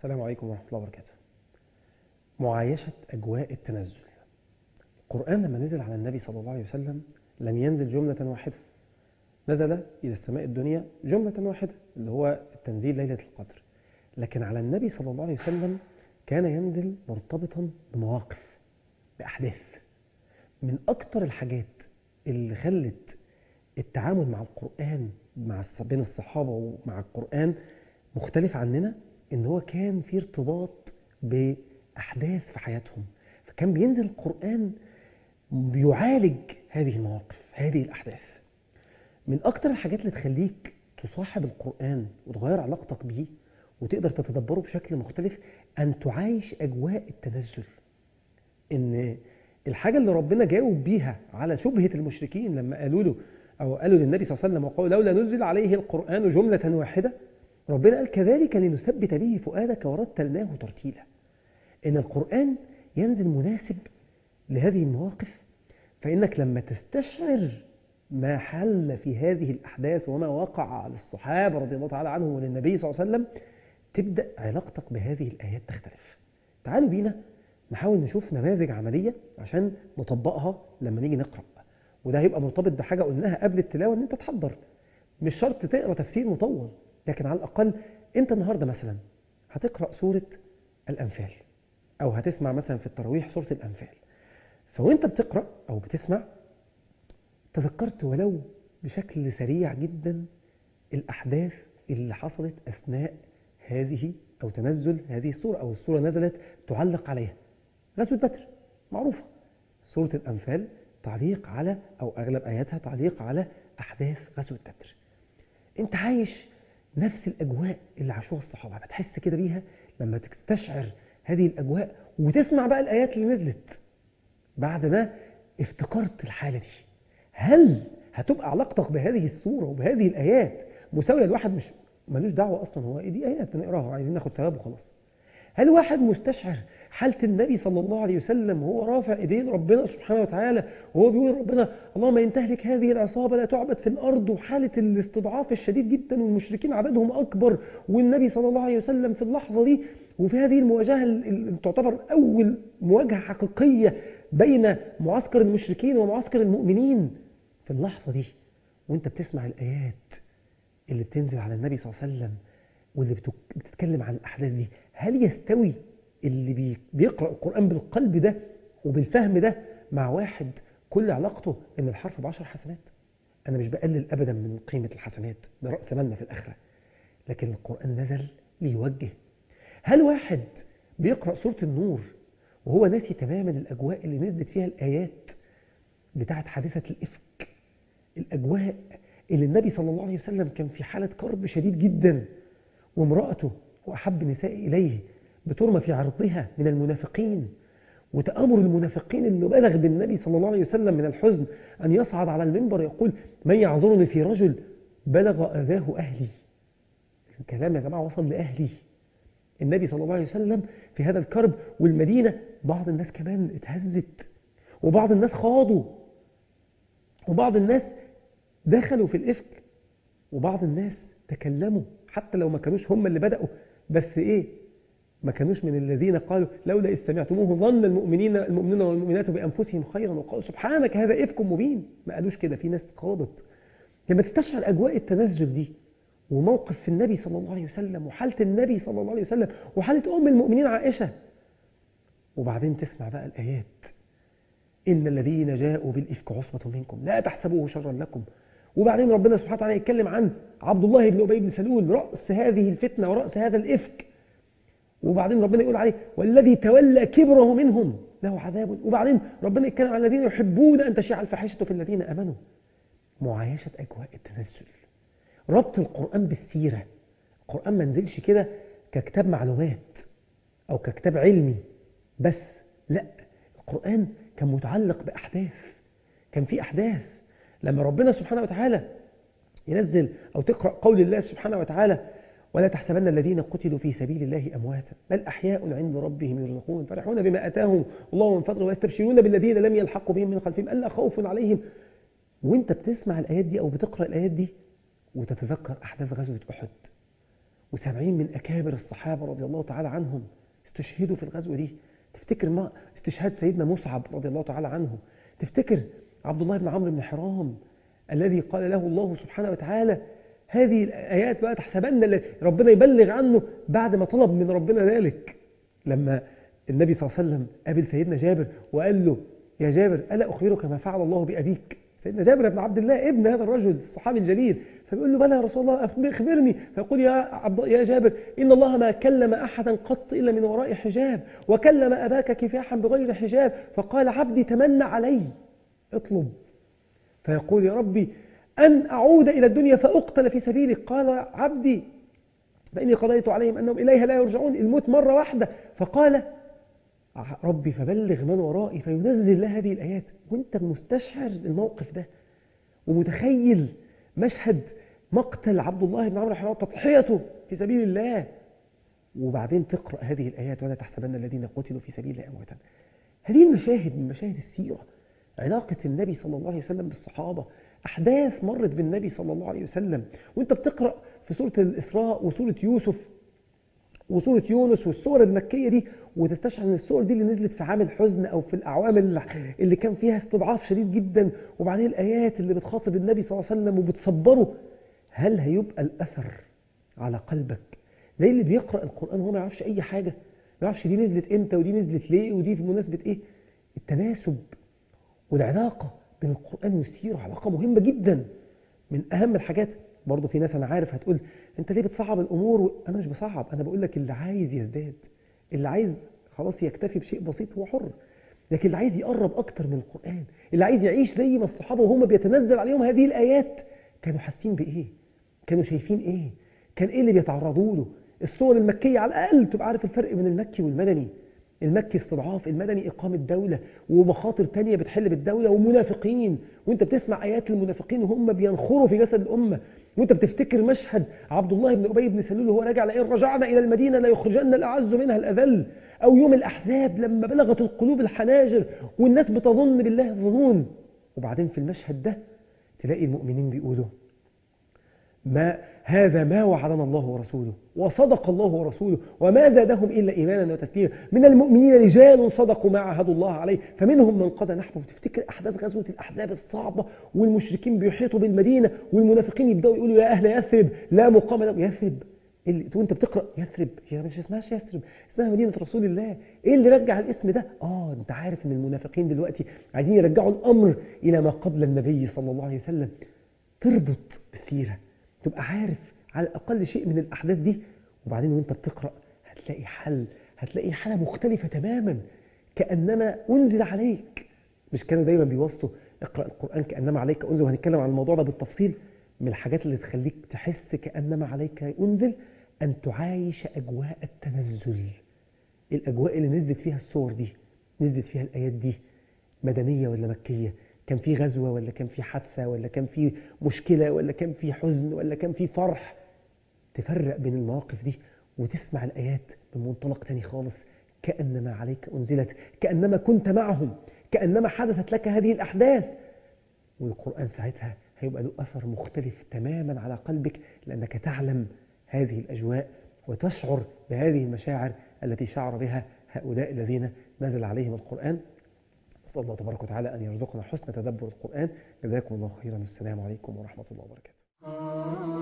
السلام عليكم ورحمة الله وبركاته معايشة أجواء التنزل القرآن لما نزل على النبي صلى الله عليه وسلم لم ينزل جملة واحدة نزل إلى السماء الدنيا جملة واحدة اللي هو التنزيل ليلة القدر لكن على النبي صلى الله عليه وسلم كان ينزل مرتبطا بمواقف بأحداث من أكتر الحاجات اللي خلت التعامل مع القرآن مع الص- بين الصحابة ومع القرآن مختلف عننا ان هو كان في ارتباط بأحداث في حياتهم فكان بينزل القرآن بيعالج هذه المواقف هذه الأحداث من أكتر الحاجات اللي تخليك تصاحب القرآن وتغير علاقتك بيه وتقدر تتدبره بشكل مختلف أن تعايش أجواء التنزل إن الحاجة اللي ربنا جاوب بيها على شبهة المشركين لما قالوا له أو قالوا للنبي صلى الله عليه وسلم وقالوا لولا نزل عليه القرآن جملة واحدة ربنا قال كذلك لنثبت به فؤادك ورتلناه ترتيلا إن القرآن ينزل مناسب لهذه المواقف فإنك لما تستشعر ما حل في هذه الأحداث وما وقع على الصحابة رضي الله تعالى عنهم وللنبي صلى الله عليه وسلم تبدأ علاقتك بهذه الآيات تختلف تعالوا بينا نحاول نشوف نماذج عملية عشان نطبقها لما نيجي نقرأ وده هيبقى مرتبط بحاجة قلناها قبل التلاوة ان انت تحضر مش شرط تقرأ تفسير مطول لكن على الأقل انت النهاردة مثلا هتقرأ سورة الأنفال أو هتسمع مثلا في التراويح سورة الأنفال فوانت بتقرأ أو بتسمع تذكرت ولو بشكل سريع جدا الأحداث اللي حصلت أثناء هذه أو تنزل هذه السورة أو السورة نزلت تعلق عليها غزوة بدر معروفة سورة الأنفال تعليق على أو أغلب آياتها تعليق على أحداث غزوة بدر أنت عايش نفس الأجواء اللي عاشوها الصحابة بتحس كده بيها لما تستشعر هذه الأجواء وتسمع بقى الآيات اللي نزلت بعد ما افتكرت الحالة دي هل هتبقى علاقتك بهذه السورة وبهذه الآيات مساوية لواحد مش ملوش دعوة أصلا هو إيه دي آيات نقراها عايزين ناخد ثواب وخلاص هل واحد مستشعر حالة النبي صلى الله عليه وسلم وهو رافع ايدين ربنا سبحانه وتعالى وهو بيقول ربنا اللهم ان تهلك هذه العصابة لا تعبد في الأرض وحالة الاستضعاف الشديد جدا والمشركين عددهم أكبر والنبي صلى الله عليه وسلم في اللحظة دي وفي هذه المواجهة اللي تعتبر أول مواجهة حقيقية بين معسكر المشركين ومعسكر المؤمنين في اللحظة دي وانت بتسمع الآيات اللي بتنزل على النبي صلى الله عليه وسلم واللي بتك- بتتكلم عن الأحداث دي هل يستوي اللي بي- بيقرأ القرآن بالقلب ده وبالفهم ده مع واحد كل علاقته ان الحرف بعشر حسنات انا مش بقلل ابدا من قيمة الحسنات ده رأس مالنا في الآخرة لكن القرآن نزل ليوجه هل واحد بيقرأ سورة النور وهو ناسي تماما الأجواء اللي نزلت فيها الآيات بتاعت حادثة الإفك الأجواء اللي النبي صلى الله عليه وسلم كان في حالة كرب شديد جدا وامرأته وأحب النساء إليه بترمى في عرضها من المنافقين وتأمر المنافقين اللي بلغ بالنبي صلى الله عليه وسلم من الحزن أن يصعد على المنبر يقول من يعذرني في رجل بلغ أذاه أهلي الكلام يا جماعة وصل لأهلي النبي صلى الله عليه وسلم في هذا الكرب والمدينة بعض الناس كمان اتهزت وبعض الناس خاضوا وبعض الناس دخلوا في الإفك وبعض الناس تكلموا حتى لو ما كانوش هم اللي بدأوا بس إيه ما كانوش من الذين قالوا لولا إذ سمعتموه ظن المؤمنين المؤمنون والمؤمنات بأنفسهم خيرا وقالوا سبحانك هذا إفك مبين ما قالوش كده في ناس قاضت لما تستشعر أجواء التنزل دي وموقف في النبي صلى الله عليه وسلم وحالة النبي صلى الله عليه وسلم وحالة أم المؤمنين عائشة وبعدين تسمع بقى الآيات إن الذين جاءوا بالإفك عصبة منكم لا تحسبوه شرا لكم وبعدين ربنا سبحانه وتعالى يتكلم عن عبد الله بن أبي بن سلول رأس هذه الفتنة ورأس هذا الإفك وبعدين ربنا يقول عليه والذي تولى كبره منهم له عذاب وبعدين ربنا يتكلم عن الذين يحبون أن تشيع الفاحشة في الذين آمنوا معايشة أجواء التنزل ربط القرآن بالسيرة القرآن ما نزلش كده ككتاب معلومات أو ككتاب علمي بس لا القرآن كان متعلق بأحداث كان في أحداث لما ربنا سبحانه وتعالى ينزل أو تقرأ قول الله سبحانه وتعالى ولا تحسبن الذين قتلوا في سبيل الله أمواتا بل أحياء عند ربهم يرزقون فرحون بما أتاهم الله من فضله ويستبشرون بالذين لم يلحقوا بهم من خلفهم ألا خوف عليهم وانت بتسمع الآيات دي أو بتقرأ الآيات دي وتتذكر أحداث غزوة أحد وسبعين من أكابر الصحابة رضي الله تعالى عنهم استشهدوا في الغزوة دي تفتكر ما استشهاد سيدنا مصعب رضي الله تعالى عنه تفتكر عبد الله بن عمرو بن حرام الذي قال له الله سبحانه وتعالى هذه الآيات بقى تحسبن ربنا يبلغ عنه بعد ما طلب من ربنا ذلك لما النبي صلى الله عليه وسلم قابل سيدنا جابر وقال له يا جابر ألا أخبرك ما فعل الله بأبيك سيدنا جابر بن عبد الله ابن هذا الرجل الصحابي الجليل فبيقول له بلى يا رسول الله اخبرني فيقول يا عبد يا جابر ان الله ما كلم احدا قط الا من وراء حجاب وكلم اباك كفاحا بغير حجاب فقال عبدي تمنى علي اطلب فيقول يا ربي ان اعود الى الدنيا فاقتل في سبيلك قال عبدي فاني قضيت عليهم انهم اليها لا يرجعون الموت مره واحده فقال ربي فبلغ من ورائي فينزل له هذه الآيات وانت مستشعر الموقف ده ومتخيل مشهد مقتل عبد الله بن عمرو حرام تضحيته في سبيل الله وبعدين تقرأ هذه الآيات ولا تحسبن الذين قتلوا في سبيل الله أمواتا هذه المشاهد من مشاهد السيرة علاقة النبي صلى الله عليه وسلم بالصحابة أحداث مرت بالنبي صلى الله عليه وسلم وانت بتقرأ في سورة الإسراء وسورة يوسف وسورة يونس والسور المكية دي وتستشعر ان السور دي اللي نزلت في عام الحزن او في الاعوام اللي كان فيها استضعاف شديد جدا وبعدين الايات اللي بتخاطب النبي صلى الله عليه وسلم وبتصبره هل هيبقى الاثر على قلبك زي اللي بيقرا القران وهو ما يعرفش اي حاجه ما يعرفش دي نزلت امتى ودي نزلت ليه ودي في مناسبه ايه التناسب والعلاقه بين القران والسيره علاقه مهمه جدا من اهم الحاجات برضه في ناس انا عارف هتقول انت ليه بتصعب الامور و... انا مش بصعب انا بقول لك اللي عايز يزداد اللي عايز خلاص يكتفي بشيء بسيط هو حر لكن اللي عايز يقرب اكتر من القران اللي عايز يعيش زي ما الصحابه وهم بيتنزل عليهم هذه الايات كانوا حاسين بايه كانوا شايفين ايه كان ايه اللي بيتعرضوا له الصور المكيه على الاقل تبقى عارف الفرق بين المكي والمدني المكي استضعاف المدني إقامة دولة ومخاطر تانية بتحل بالدولة ومنافقين وانت بتسمع آيات المنافقين وهم بينخروا في جسد الأمة وانت بتفتكر مشهد عبد الله بن أبي بن سلول وهو راجع لئن رجعنا إلى المدينة ليخرجن الأعز منها الأذل أو يوم الأحزاب لما بلغت القلوب الحناجر والناس بتظن بالله الظنون وبعدين في المشهد ده تلاقي المؤمنين بيقولوا ما هذا ما وعدنا الله ورسوله وصدق الله ورسوله وما زادهم إلا إيمانا وتسليما من المؤمنين رجال صدقوا ما عهدوا الله عليه فمنهم من قضى نحبه تفتكر أحداث غزوة الأحزاب الصعبة والمشركين بيحيطوا بالمدينة والمنافقين يبدأوا يقولوا يا أهل يثرب لا مقام لهم يثرب اللي وانت بتقرا يثرب هي مش اسمهاش يثرب اسمها مدينه رسول الله ايه اللي رجع الاسم ده اه انت عارف ان المنافقين دلوقتي عايزين يرجعوا الامر الى ما قبل النبي صلى الله عليه وسلم تربط بالسيره تبقى عارف على الأقل شيء من الأحداث دي وبعدين وانت بتقرأ هتلاقي حل هتلاقي حالة مختلفة تماما كأنما أنزل عليك مش كانوا دايما بيوصوا اقرأ القرآن كأنما عليك أنزل وهنتكلم عن الموضوع ده بالتفصيل من الحاجات اللي تخليك تحس كأنما عليك أنزل أن تعايش أجواء التنزل الأجواء اللي نزلت فيها الصور دي نزلت فيها الآيات دي مدنية ولا مكية كان في غزوة ولا كان في حادثة ولا كان في مشكلة ولا كان في حزن ولا كان في فرح تفرق بين المواقف دي وتسمع الآيات من منطلق تاني خالص كأنما عليك أنزلت كأنما كنت معهم كأنما حدثت لك هذه الأحداث والقرآن ساعتها هيبقى له أثر مختلف تماما على قلبك لأنك تعلم هذه الأجواء وتشعر بهذه المشاعر التي شعر بها هؤلاء الذين نزل عليهم القرآن نسأل الله تبارك وتعالى أن يرزقنا حسن تدبر القرآن جزاكم الله خيرا السلام عليكم ورحمة الله وبركاته